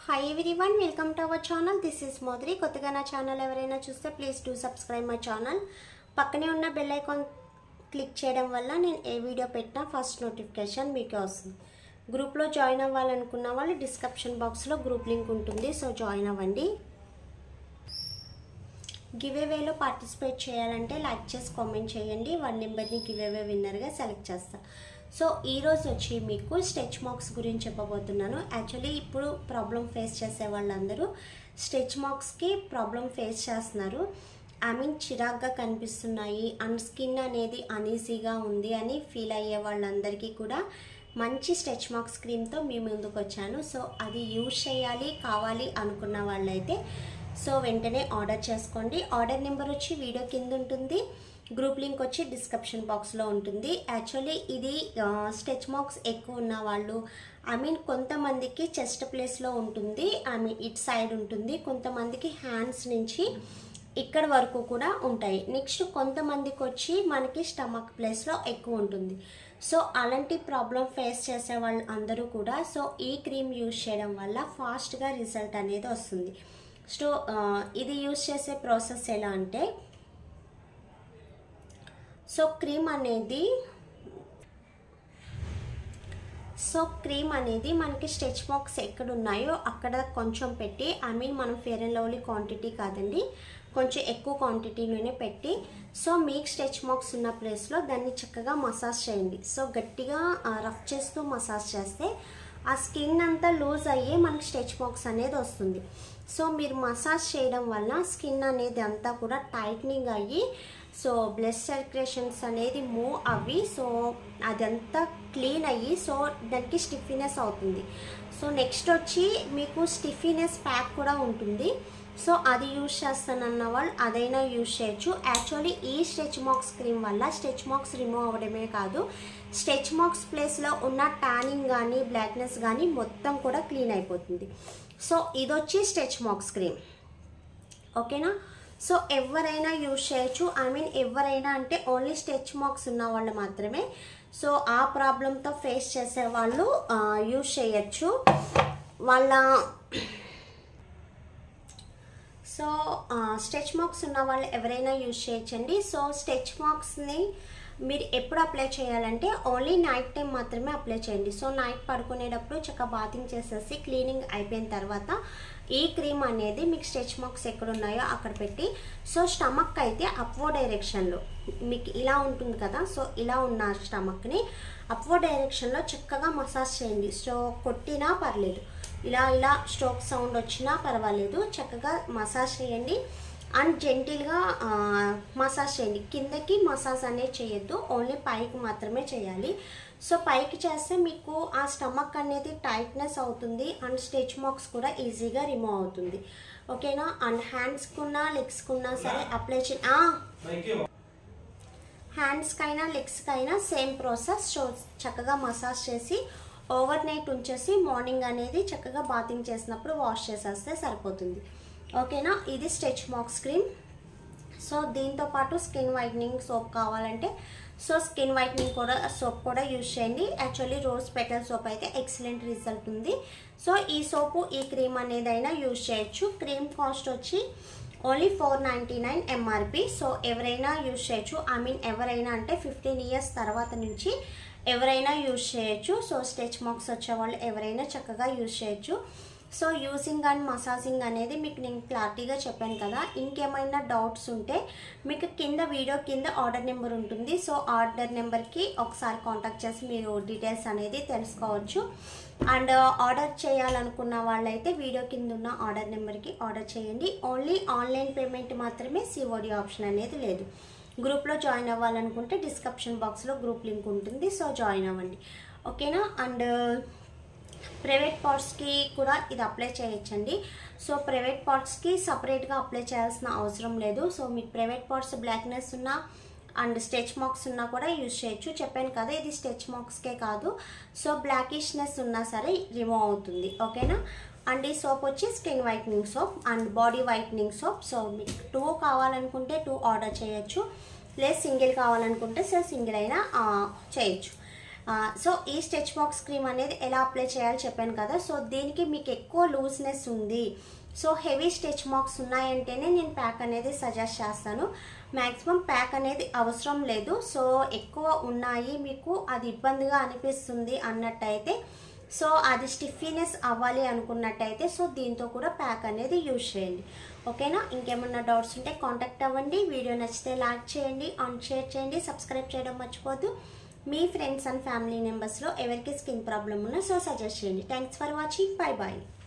hi everyone welcome to our channel this is మోదరి కొత్తగా నా ఛానల్ ఎవరైనా చూస్తే please do subscribe my channel పక్కనే ఉన్న బెల్ ఐకాన్ క్లిక్ చేయడం వల్ల నేను ఏ వీడియో పెట్టినా ఫస్ట్ నోటిఫికేషన్ మీకే వస్తుంది గ్రూప్లో జాయిన్ అవ్వాలనుకున్న వాళ్ళు డిస్క్రిప్షన్ బాక్స్లో గ్రూప్ లింక్ ఉంటుంది సో జాయిన్ అవ్వండి గివేవేలో పార్టిసిపేట్ చేయాలంటే లైక్ చేసి కామెంట్ చేయండి వన్ నెంబర్ని గివేవే విన్నర్గా సెలెక్ట్ చేస్తా సో ఈరోజు వచ్చి మీకు స్టెచ్ మార్క్స్ గురించి చెప్పబోతున్నాను యాక్చువల్లీ ఇప్పుడు ప్రాబ్లం ఫేస్ చేసే వాళ్ళందరూ స్టెచ్ మార్క్స్కి ప్రాబ్లం ఫేస్ చేస్తున్నారు ఐ మీన్ చిరాగ్గా కనిపిస్తున్నాయి అండ్ స్కిన్ అనేది అనీజీగా ఉంది అని ఫీల్ అయ్యే వాళ్ళందరికీ కూడా మంచి స్టెచ్ మార్క్స్ క్రీమ్తో మీ ముందుకు వచ్చాను సో అది యూజ్ చేయాలి కావాలి అనుకున్న వాళ్ళైతే సో వెంటనే ఆర్డర్ చేసుకోండి ఆర్డర్ నెంబర్ వచ్చి వీడియో కింద ఉంటుంది గ్రూప్ లింక్ వచ్చి డిస్క్రిప్షన్ బాక్స్లో ఉంటుంది యాక్చువల్లీ ఇది స్టెచ్ మార్క్స్ ఎక్కువ ఉన్న వాళ్ళు ఐ మీన్ కొంతమందికి చెస్ట్ ప్లేస్లో ఉంటుంది ఐ మీన్ ఇట్ సైడ్ ఉంటుంది కొంతమందికి హ్యాండ్స్ నుంచి ఇక్కడ వరకు కూడా ఉంటాయి నెక్స్ట్ కొంతమందికి వచ్చి మనకి స్టమక్ ప్లేస్లో ఎక్కువ ఉంటుంది సో అలాంటి ప్రాబ్లం ఫేస్ చేసే వాళ్ళు అందరూ కూడా సో ఈ క్రీమ్ యూజ్ చేయడం వల్ల ఫాస్ట్గా రిజల్ట్ అనేది వస్తుంది సో ఇది యూజ్ చేసే ప్రాసెస్ ఎలా అంటే సో క్రీమ్ అనేది సో క్రీమ్ అనేది మనకి స్టెచ్ మార్క్స్ ఎక్కడ ఉన్నాయో అక్కడ కొంచెం పెట్టి ఐ మీన్ మనం ఫేర్ అండ్ లవ్లీ క్వాంటిటీ కాదండి కొంచెం ఎక్కువ క్వాంటిటీలోనే పెట్టి సో మీకు స్టెచ్ మార్క్స్ ఉన్న ప్లేస్లో దాన్ని చక్కగా మసాజ్ చేయండి సో గట్టిగా రఫ్ చేస్తూ మసాజ్ చేస్తే ఆ స్కిన్ అంతా లూజ్ అయ్యి మనకి స్టెచ్ మార్క్స్ అనేది వస్తుంది సో మీరు మసాజ్ చేయడం వల్ల స్కిన్ అనేది అంతా కూడా టైట్నింగ్ అయ్యి సో బ్లడ్ సర్క్యులేషన్స్ అనేది మూవ్ అవి సో అదంతా క్లీన్ అయ్యి సో దానికి స్టిఫినెస్ అవుతుంది సో నెక్స్ట్ వచ్చి మీకు స్టిఫినెస్ ప్యాక్ కూడా ఉంటుంది సో అది యూజ్ చేస్తానన్న వాళ్ళు అదైనా యూజ్ చేయొచ్చు యాక్చువల్లీ ఈ స్టెచ్ మార్క్స్ క్రీమ్ వల్ల స్టెచ్ మార్క్స్ రిమూవ్ అవ్వడమే కాదు స్టెచ్ మార్క్స్ ప్లేస్లో ఉన్న ట్యానింగ్ కానీ బ్లాక్నెస్ కానీ మొత్తం కూడా క్లీన్ అయిపోతుంది సో ఇది వచ్చి స్టెచ్ మార్క్స్ క్రీమ్ ఓకేనా సో ఎవరైనా యూజ్ చేయొచ్చు ఐ మీన్ ఎవరైనా అంటే ఓన్లీ స్టెచ్ మార్క్స్ ఉన్న వాళ్ళు మాత్రమే సో ఆ ప్రాబ్లంతో ఫేస్ చేసే వాళ్ళు యూజ్ చేయొచ్చు వాళ్ళ సో స్టెచ్ మార్క్స్ ఉన్న వాళ్ళు ఎవరైనా యూజ్ చేయొచ్చండి సో స్టెచ్ మార్క్స్ని మీరు ఎప్పుడు అప్లై చేయాలంటే ఓన్లీ నైట్ టైం మాత్రమే అప్లై చేయండి సో నైట్ పడుకునేటప్పుడు చక్కగా బాతింగ్ చేసేసి క్లీనింగ్ అయిపోయిన తర్వాత ఈ క్రీమ్ అనేది మీకు స్టెచ్ మార్క్స్ ఎక్కడ ఉన్నాయో అక్కడ పెట్టి సో స్టమక్ అయితే అప్వో డైరెక్షన్లో మీకు ఇలా ఉంటుంది కదా సో ఇలా ఉన్న స్టమక్ని అప్వో డైరెక్షన్లో చక్కగా మసాజ్ చేయండి సో కొట్టినా పర్లేదు ఇలా ఇలా స్ట్రోక్ సౌండ్ వచ్చినా పర్వాలేదు చక్కగా మసాజ్ చేయండి అండ్ జెంటిల్గా మసాజ్ చేయండి కిందకి మసాజ్ అనేది చేయొద్దు ఓన్లీ పైకి మాత్రమే చేయాలి సో పైకి చేస్తే మీకు ఆ స్టమక్ అనేది టైట్నెస్ అవుతుంది అండ్ స్టెచ్ మార్క్స్ కూడా ఈజీగా రిమూవ్ అవుతుంది ఓకేనా అండ్ హ్యాండ్స్కున్నా లెగ్స్కున్నా సరే అప్లై చే హ్యాండ్స్కైనా లెగ్స్కైనా సేమ్ ప్రాసెస్ సో చక్కగా మసాజ్ చేసి ఓవర్ నైట్ ఉంచేసి మార్నింగ్ అనేది చక్కగా బాతింగ్ చేసినప్పుడు వాష్ చేసేస్తే సరిపోతుంది ఓకేనా ఇది స్టెచ్ మార్క్స్ క్రీమ్ సో దీంతో పాటు స్కిన్ వైట్నింగ్ సోప్ కావాలంటే సో స్కిన్ వైట్నింగ్ కూడా సోప్ కూడా యూజ్ చేయండి యాక్చువల్లీ రోజ్ పెటల్ సోప్ అయితే ఎక్సలెంట్ రిజల్ట్ ఉంది సో ఈ సోపు ఈ క్రీమ్ అనేది అయినా యూజ్ చేయొచ్చు క్రీమ్ కాస్ట్ వచ్చి only four ninety nine MRP so ఎవరైనా యూజ్ చేయొచ్చు ఐ మీన్ ఎవరైనా అంటే ఫిఫ్టీన్ ఇయర్స్ తర్వాత నుంచి ఎవరైనా యూజ్ చేయొచ్చు సో స్టెచ్ మార్క్స్ వచ్చే వాళ్ళు ఎవరైనా చక్కగా యూజ్ చేయొచ్చు సో యూజింగ్ అండ్ మసాజింగ్ అనేది మీకు నేను క్లారిటీగా చెప్పాను కదా ఇంకేమైనా డౌట్స్ ఉంటే మీకు కింద వీడియో కింద ఆర్డర్ నెంబర్ ఉంటుంది సో ఆర్డర్ నెంబర్కి ఒకసారి కాంటాక్ట్ చేసి మీరు డీటెయిల్స్ అనేది తెలుసుకోవచ్చు అండ్ ఆర్డర్ చేయాలనుకున్న వాళ్ళైతే వీడియో కింద ఉన్న ఆర్డర్ నెంబర్కి ఆర్డర్ చేయండి ఓన్లీ ఆన్లైన్ పేమెంట్ మాత్రమే సిఓడి ఆప్షన్ అనేది లేదు గ్రూప్లో జాయిన్ అవ్వాలనుకుంటే డిస్క్రిప్షన్ బాక్స్లో గ్రూప్ లింక్ ఉంటుంది సో జాయిన్ అవ్వండి ఓకేనా అండ్ ప్రైవేట్ పార్ట్స్కి కూడా ఇది అప్లై చేయొచ్చండి సో ప్రైవేట్ పార్ట్స్కి సపరేట్గా అప్లై చేయాల్సిన అవసరం లేదు సో మీకు ప్రైవేట్ పార్ట్స్ బ్లాక్నెస్ ఉన్నా అండ్ స్టెచ్ మార్క్స్ ఉన్నా కూడా యూజ్ చేయొచ్చు చెప్పాను కదా ఇది స్టెచ్ మార్క్స్కే కాదు సో బ్లాకిష్నెస్ ఉన్నా సరే రిమూవ్ అవుతుంది ఓకేనా అండ్ ఈ సోప్ వచ్చి skin whitening soap and body whitening soap so మీకు టూ కావాలనుకుంటే టూ ఆర్డర్ చేయొచ్చు లేదు సింగిల్ కావాలనుకుంటే సో సింగిల్ అయినా చేయొచ్చు ఆ, సో ఈ స్టెచ్ బాక్స్ క్రీమ్ అనేది ఎలా అప్లై చేయాలో చెప్పాను కదా సో దీనికి మీకు ఎక్కువ లూజ్నెస్ ఉంది సో హెవీ స్టెచ్ మార్క్స్ ఉన్నాయంటేనే నేను ప్యాక్ అనేది సజెస్ట్ చేస్తాను మ్యాక్సిమం ప్యాక్ అనేది అవసరం లేదు సో ఎక్కువ ఉన్నాయి మీకు అది ఇబ్బందిగా అనిపిస్తుంది అన్నట్టయితే సో అది స్టిఫీనెస్ అవ్వాలి అనుకున్నట్టయితే సో దీంతో కూడా ప్యాక్ అనేది యూజ్ చేయండి ఓకేనా ఇంకేమన్నా డౌట్స్ ఉంటే కాంటాక్ట్ అవ్వండి వీడియో నచ్చితే లైక్ చేయండి ఆన్ షేర్ చేయండి సబ్స్క్రైబ్ చేయడం మర్చిపోద్దు మీ ఫ్రెండ్స్ అండ్ ఫ్యామిలీ మెంబర్స్లో ఎవరికి స్కిన్ ప్రాబ్లమ్ ఉన్నా సో సజెస్ట్ చేయండి thanks for watching bye bye